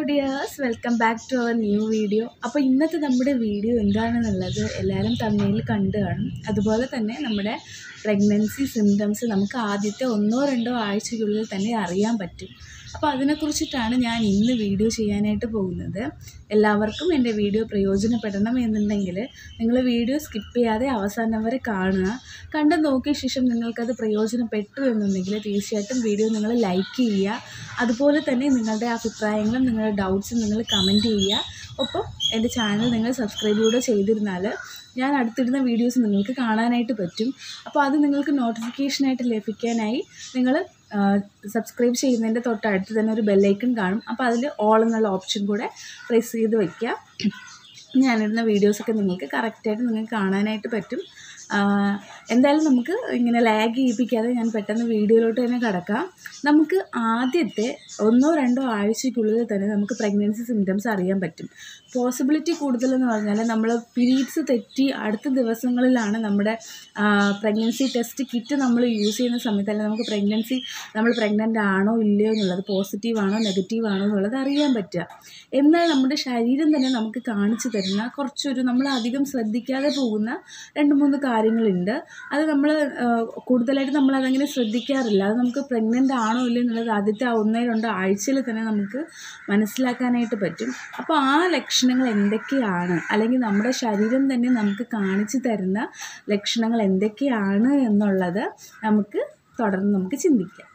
dears welcome back to our new video അപ്പോൾ ഇന്നത്തെ നമ്മുടെ വീഡിയോ എന്താണെന്നുള്ളത് എല്ലാവരും തമ്മിൽ കണ്ടു കാണും അതുപോലെ തന്നെ നമ്മുടെ പ്രഗ്നൻസി സിംറ്റംസ് നമുക്ക് ആദ്യത്തെ ഒന്നോ രണ്ടോ ആഴ്ചയ്ക്കുള്ളിൽ തന്നെ അറിയാൻ പറ്റും അപ്പോൾ അതിനെക്കുറിച്ചിട്ടാണ് ഞാൻ ഇന്ന് വീഡിയോ ചെയ്യാനായിട്ട് പോകുന്നത് എല്ലാവർക്കും എൻ്റെ വീഡിയോ പ്രയോജനപ്പെടണം എന്നുണ്ടെങ്കിൽ നിങ്ങൾ വീഡിയോ സ്കിപ്പ് ചെയ്യാതെ അവസാനം വരെ കാണുക കണ്ട് നോക്കിയ ശേഷം നിങ്ങൾക്കത് പ്രയോജനപ്പെട്ടു എന്നുണ്ടെങ്കിൽ തീർച്ചയായിട്ടും വീഡിയോ നിങ്ങൾ ലൈക്ക് ചെയ്യുക അതുപോലെ തന്നെ നിങ്ങളുടെ അഭിപ്രായങ്ങളും നിങ്ങളുടെ ഡൗട്ട്സും നിങ്ങൾ കമൻറ്റ് ചെയ്യുക ഒപ്പം എൻ്റെ ചാനൽ നിങ്ങൾ സബ്സ്ക്രൈബ് ചെയ്തിരുന്നാൽ ഞാൻ അടുത്തിടുന്ന വീഡിയോസ് നിങ്ങൾക്ക് കാണാനായിട്ട് പറ്റും അപ്പോൾ അത് നിങ്ങൾക്ക് നോട്ടിഫിക്കേഷനായിട്ട് ലഭിക്കാനായി നിങ്ങൾ സബ്സ്ക്രൈബ് ചെയ്യുന്നതിൻ്റെ തൊട്ടടുത്ത് തന്നെ ഒരു ബെല്ലൈക്കൺ കാണും അപ്പോൾ അതിൽ ഓൾ എന്നുള്ള ഓപ്ഷൻ കൂടെ പ്രസ് ചെയ്ത് വയ്ക്കുക ഞാനിടുന്ന വീഡിയോസൊക്കെ നിങ്ങൾക്ക് കറക്റ്റായിട്ട് നിങ്ങൾക്ക് കാണാനായിട്ട് പറ്റും എന്തായാലും നമുക്ക് ഇങ്ങനെ ലാഗ് ചെയ്യിപ്പിക്കാതെ ഞാൻ പെട്ടെന്ന് വീഡിയോയിലോട്ട് തന്നെ കിടക്കാം നമുക്ക് ആദ്യത്തെ ഒന്നോ രണ്ടോ ആഴ്ചയ്ക്കുള്ളിൽ തന്നെ നമുക്ക് പ്രഗ്നൻസി സിംറ്റംസ് അറിയാൻ പറ്റും പോസിബിലിറ്റി കൂടുതലെന്ന് പറഞ്ഞാൽ നമ്മൾ പീരീഡ്സ് തെറ്റി അടുത്ത ദിവസങ്ങളിലാണ് നമ്മുടെ പ്രഗ്നൻസി ടെസ്റ്റ് കിറ്റ് നമ്മൾ യൂസ് ചെയ്യുന്ന സമയത്ത് അല്ലെങ്കിൽ നമുക്ക് പ്രഗ്നൻസി നമ്മൾ പ്രഗ്നൻ്റ് ആണോ ഇല്ലയോ എന്നുള്ളത് പോസിറ്റീവ് ആണോ നെഗറ്റീവ് ആണോ എന്നുള്ളത് അറിയാൻ പറ്റുക എന്നാൽ നമ്മുടെ ശരീരം തന്നെ നമുക്ക് കാണിച്ചു തരുന്ന കുറച്ചൊരു നമ്മൾ അധികം ശ്രദ്ധിക്കാതെ പോകുന്ന രണ്ട് മൂന്ന് കാര്യങ്ങളുണ്ട് അത് നമ്മൾ കൂടുതലായിട്ട് നമ്മൾ അതങ്ങനെ ശ്രദ്ധിക്കാറില്ല അത് നമുക്ക് പ്രഗ്നൻ്റ് ആണോ ഇല്ലയോ എന്നുള്ളത് ആദ്യത്തെ ആ ഒന്നേ രണ്ടോ ആഴ്ചയിൽ തന്നെ നമുക്ക് മനസ്സിലാക്കാനായിട്ട് പറ്റും അപ്പോൾ ആ ലക്ഷണങ്ങൾ എന്തൊക്കെയാണ് അല്ലെങ്കിൽ നമ്മുടെ ശരീരം തന്നെ നമുക്ക് കാണിച്ചു തരുന്ന ലക്ഷണങ്ങൾ എന്തൊക്കെയാണ് എന്നുള്ളത് നമുക്ക് തുടർന്ന് നമുക്ക് ചിന്തിക്കാം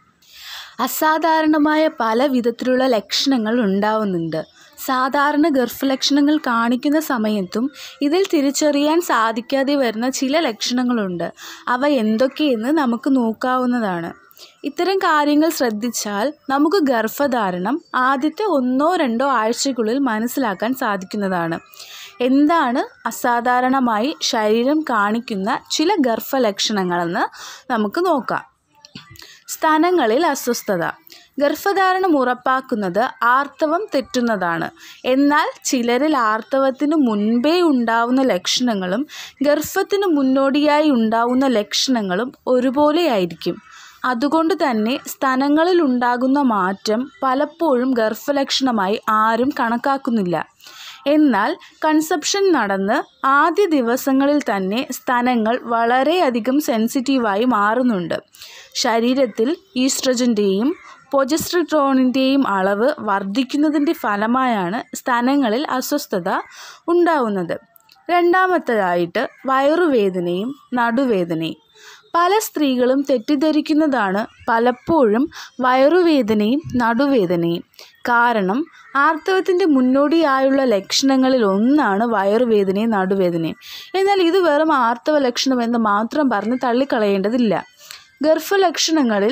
അസാധാരണമായ പല വിധത്തിലുള്ള ലക്ഷണങ്ങൾ ഉണ്ടാവുന്നുണ്ട് സാധാരണ ഗർഭലക്ഷണങ്ങൾ കാണിക്കുന്ന സമയത്തും ഇതിൽ തിരിച്ചറിയാൻ സാധിക്കാതെ വരുന്ന ചില ലക്ഷണങ്ങളുണ്ട് അവ എന്തൊക്കെയെന്ന് നമുക്ക് നോക്കാവുന്നതാണ് ഇത്തരം കാര്യങ്ങൾ ശ്രദ്ധിച്ചാൽ നമുക്ക് ഗർഭധാരണം ആദ്യത്തെ ഒന്നോ രണ്ടോ ആഴ്ചയ്ക്കുള്ളിൽ മനസ്സിലാക്കാൻ സാധിക്കുന്നതാണ് എന്താണ് അസാധാരണമായി ശരീരം കാണിക്കുന്ന ചില ഗർഭലക്ഷണങ്ങളെന്ന് നമുക്ക് നോക്കാം സ്തനങ്ങളിൽ അസ്വസ്ഥത ഗർഭധാരണം ഉറപ്പാക്കുന്നത് ആർത്തവം തെറ്റുന്നതാണ് എന്നാൽ ചിലരിൽ ആർത്തവത്തിന് മുൻപേ ഉണ്ടാവുന്ന ലക്ഷണങ്ങളും ഗർഭത്തിന് മുന്നോടിയായി ഉണ്ടാവുന്ന ലക്ഷണങ്ങളും ഒരുപോലെയായിരിക്കും അതുകൊണ്ട് തന്നെ സ്തനങ്ങളിൽ ഉണ്ടാകുന്ന മാറ്റം പലപ്പോഴും ഗർഭലക്ഷണമായി ആരും കണക്കാക്കുന്നില്ല എന്നാൽ കൺസെപ്ഷൻ നടന്ന് ആദ്യ ദിവസങ്ങളിൽ തന്നെ സ്തനങ്ങൾ വളരെയധികം സെൻസിറ്റീവായി മാറുന്നുണ്ട് ശരീരത്തിൽ ഈസ്ട്രജൻ്റെയും പൊജസ്ട്രിട്രോണിൻ്റെയും അളവ് വർദ്ധിക്കുന്നതിൻ്റെ ഫലമായാണ് സ്തനങ്ങളിൽ അസ്വസ്ഥത ഉണ്ടാവുന്നത് രണ്ടാമത്തേതായിട്ട് വയറുവേദനയും നടുവേദനയും പല സ്ത്രീകളും തെറ്റിദ്ധരിക്കുന്നതാണ് പലപ്പോഴും വയറുവേദനയും നടുവേദനയും കാരണം ആർത്തവത്തിൻ്റെ മുന്നോടിയായുള്ള ലക്ഷണങ്ങളിൽ ഒന്നാണ് വയറുവേദനയും നടുവേദനയും എന്നാൽ ഇത് വെറും ആർത്തവ ലക്ഷണമെന്ന് മാത്രം പറഞ്ഞ് തള്ളിക്കളയേണ്ടതില്ല ഗർഭലക്ഷണങ്ങളിൽ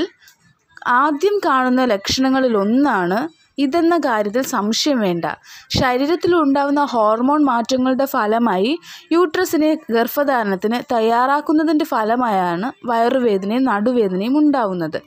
ആദ്യം കാണുന്ന ലക്ഷണങ്ങളിൽ ഒന്നാണ് ഇതെന്ന കാര്യത്തിൽ സംശയം വേണ്ട ശരീരത്തിൽ ഉണ്ടാകുന്ന ഹോർമോൺ മാറ്റങ്ങളുടെ ഫലമായി യൂട്രസിനെ ഗർഭധാരണത്തിന് തയ്യാറാക്കുന്നതിൻ്റെ ഫലമായാണ് വയറുവേദനയും നടുവേദനയും ഉണ്ടാവുന്നത്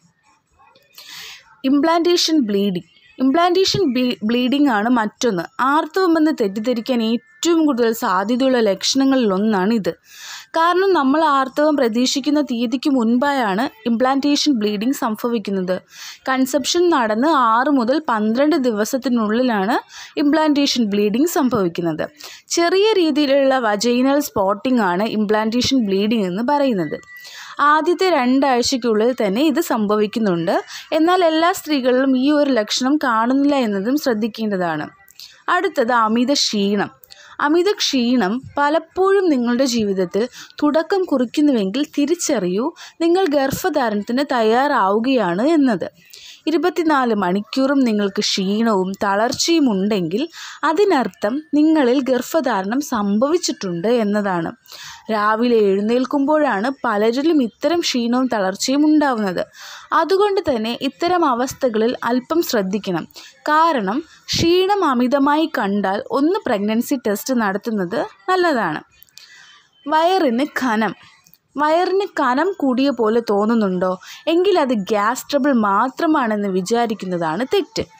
ഇംപ്ലാന്റേഷൻ ബ്ലീഡിംഗ് ഇംപ്ലാന്റേഷൻ ബ്ലീഡിംഗ് ആണ് മറ്റൊന്ന് ആർത്തവമെന്ന് തെറ്റിദ്ധരിക്കാൻ ഏറ്റവും കൂടുതൽ സാധ്യതയുള്ള ലക്ഷണങ്ങളിൽ ഒന്നാണ് ഇത് കാരണം നമ്മൾ ആർത്തവം പ്രതീക്ഷിക്കുന്ന തീയതിക്ക് മുൻപായാണ് ഇംപ്ലാന്റേഷൻ ബ്ലീഡിംഗ് സംഭവിക്കുന്നത് കൺസെപ്ഷൻ നടന്ന് ആറ് മുതൽ പന്ത്രണ്ട് ദിവസത്തിനുള്ളിലാണ് ഇംപ്ലാന്റേഷൻ ബ്ലീഡിംഗ് സംഭവിക്കുന്നത് ചെറിയ രീതിയിലുള്ള വജൈനൽ സ്പോട്ടിംഗ് ആണ് ഇംപ്ലാന്റേഷൻ ബ്ലീഡിംഗ് എന്ന് പറയുന്നത് ആദ്യത്തെ രണ്ടാഴ്ചയ്ക്കുള്ളിൽ തന്നെ ഇത് സംഭവിക്കുന്നുണ്ട് എന്നാൽ എല്ലാ സ്ത്രീകളിലും ഈ ഒരു ലക്ഷണം കാണുന്നില്ല എന്നതും ശ്രദ്ധിക്കേണ്ടതാണ് അടുത്തത് അമിത ക്ഷീണം അമിത ക്ഷീണം പലപ്പോഴും നിങ്ങളുടെ ജീവിതത്തിൽ തുടക്കം കുറിക്കുന്നുവെങ്കിൽ തിരിച്ചറിയൂ നിങ്ങൾ ഗർഭധാരണത്തിന് തയ്യാറാവുകയാണ് എന്നത് ഇരുപത്തിനാല് മണിക്കൂറും നിങ്ങൾക്ക് ക്ഷീണവും തളർച്ചയും ഉണ്ടെങ്കിൽ അതിനർത്ഥം നിങ്ങളിൽ ഗർഭധാരണം സംഭവിച്ചിട്ടുണ്ട് എന്നതാണ് രാവിലെ എഴുന്നേൽക്കുമ്പോഴാണ് പലരിലും ഇത്തരം ക്ഷീണവും തളർച്ചയും ഉണ്ടാവുന്നത് അതുകൊണ്ട് തന്നെ ഇത്തരം അവസ്ഥകളിൽ അല്പം ശ്രദ്ധിക്കണം കാരണം ക്ഷീണം അമിതമായി കണ്ടാൽ ഒന്ന് പ്രഗ്നൻസി ടെസ്റ്റ് നടത്തുന്നത് നല്ലതാണ് വയറിന് ഖനം വയറിന് കനം കൂടിയ പോലെ തോന്നുന്നുണ്ടോ എങ്കിൽ അത് ഗ്യാസ് ട്രബിൾ മാത്രമാണെന്ന് വിചാരിക്കുന്നതാണ് തെറ്റ്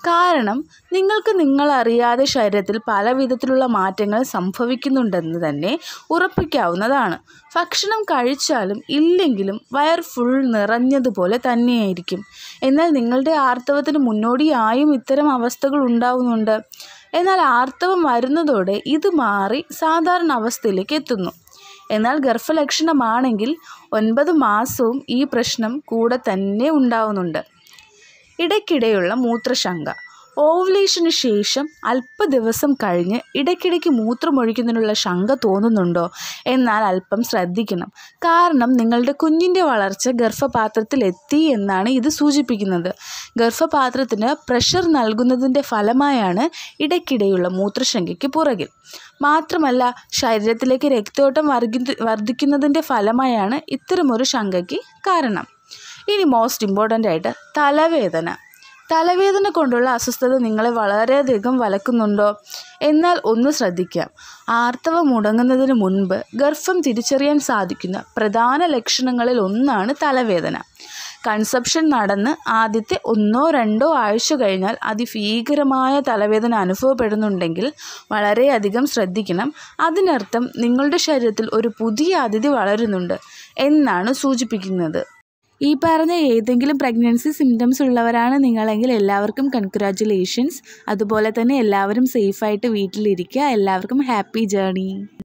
കാരണം നിങ്ങൾക്ക് നിങ്ങളറിയാതെ ശരീരത്തിൽ പല വിധത്തിലുള്ള മാറ്റങ്ങൾ സംഭവിക്കുന്നുണ്ടെന്ന് തന്നെ ഉറപ്പിക്കാവുന്നതാണ് ഭക്ഷണം കഴിച്ചാലും ഇല്ലെങ്കിലും വയർ ഫുൾ നിറഞ്ഞതുപോലെ തന്നെയായിരിക്കും എന്നാൽ നിങ്ങളുടെ ആർത്തവത്തിന് മുന്നോടിയായും ഇത്തരം അവസ്ഥകൾ ഉണ്ടാവുന്നുണ്ട് എന്നാൽ ആർത്തവം വരുന്നതോടെ ഇത് മാറി സാധാരണ അവസ്ഥയിലേക്ക് എത്തുന്നു എന്നാൽ ഗർഭലക്ഷണമാണെങ്കിൽ ഒൻപത് മാസവും ഈ പ്രശ്നം കൂടെ തന്നെ ഉണ്ടാവുന്നുണ്ട് ഇടയ്ക്കിടെയുള്ള മൂത്രശങ്ക ഓവുലേഷന് ശേഷം അല്പ ദിവസം കഴിഞ്ഞ് ഇടയ്ക്കിടയ്ക്ക് മൂത്രമൊഴിക്കുന്നതിനുള്ള ശങ്ക തോന്നുന്നുണ്ടോ എന്നാൽ അല്പം ശ്രദ്ധിക്കണം കാരണം നിങ്ങളുടെ കുഞ്ഞിൻ്റെ വളർച്ച ഗർഭപാത്രത്തിൽ എത്തി എന്നാണ് ഇത് സൂചിപ്പിക്കുന്നത് ഗർഭപാത്രത്തിന് പ്രഷർ നൽകുന്നതിൻ്റെ ഫലമായാണ് ഇടയ്ക്കിടെയുള്ള മൂത്രശങ്കയ്ക്ക് പുറകിൽ മാത്രമല്ല ശരീരത്തിലേക്ക് രക്തയോട്ടം വർഗി വർദ്ധിക്കുന്നതിൻ്റെ ഫലമായാണ് ഇത്തരമൊരു ശങ്കയ്ക്ക് കാരണം ഇനി മോസ്റ്റ് ഇമ്പോർട്ടൻ്റ് ആയിട്ട് തലവേദന തലവേദന കൊണ്ടുള്ള അസ്വസ്ഥത നിങ്ങളെ വളരെയധികം വലക്കുന്നുണ്ടോ എന്നാൽ ഒന്ന് ശ്രദ്ധിക്കാം ആർത്തവം മുടങ്ങുന്നതിന് മുൻപ് ഗർഭം തിരിച്ചറിയാൻ സാധിക്കുന്ന പ്രധാന ലക്ഷണങ്ങളിൽ ഒന്നാണ് തലവേദന കൺസെപ്ഷൻ നടന്ന് ആദ്യത്തെ ഒന്നോ രണ്ടോ ആഴ്ച കഴിഞ്ഞാൽ അതിഭീകരമായ തലവേദന അനുഭവപ്പെടുന്നുണ്ടെങ്കിൽ വളരെയധികം ശ്രദ്ധിക്കണം അതിനർത്ഥം നിങ്ങളുടെ ശരീരത്തിൽ ഒരു പുതിയ അതിഥി വളരുന്നുണ്ട് എന്നാണ് സൂചിപ്പിക്കുന്നത് ഈ പറഞ്ഞ ഏതെങ്കിലും പ്രഗ്നൻസി സിംറ്റംസ് ഉള്ളവരാണ് നിങ്ങളെങ്കിൽ എല്ലാവർക്കും കൺഗ്രാറ്റുലേഷൻസ് അതുപോലെ തന്നെ എല്ലാവരും സേഫായിട്ട് വീട്ടിലിരിക്കുക എല്ലാവർക്കും ഹാപ്പി ജേണി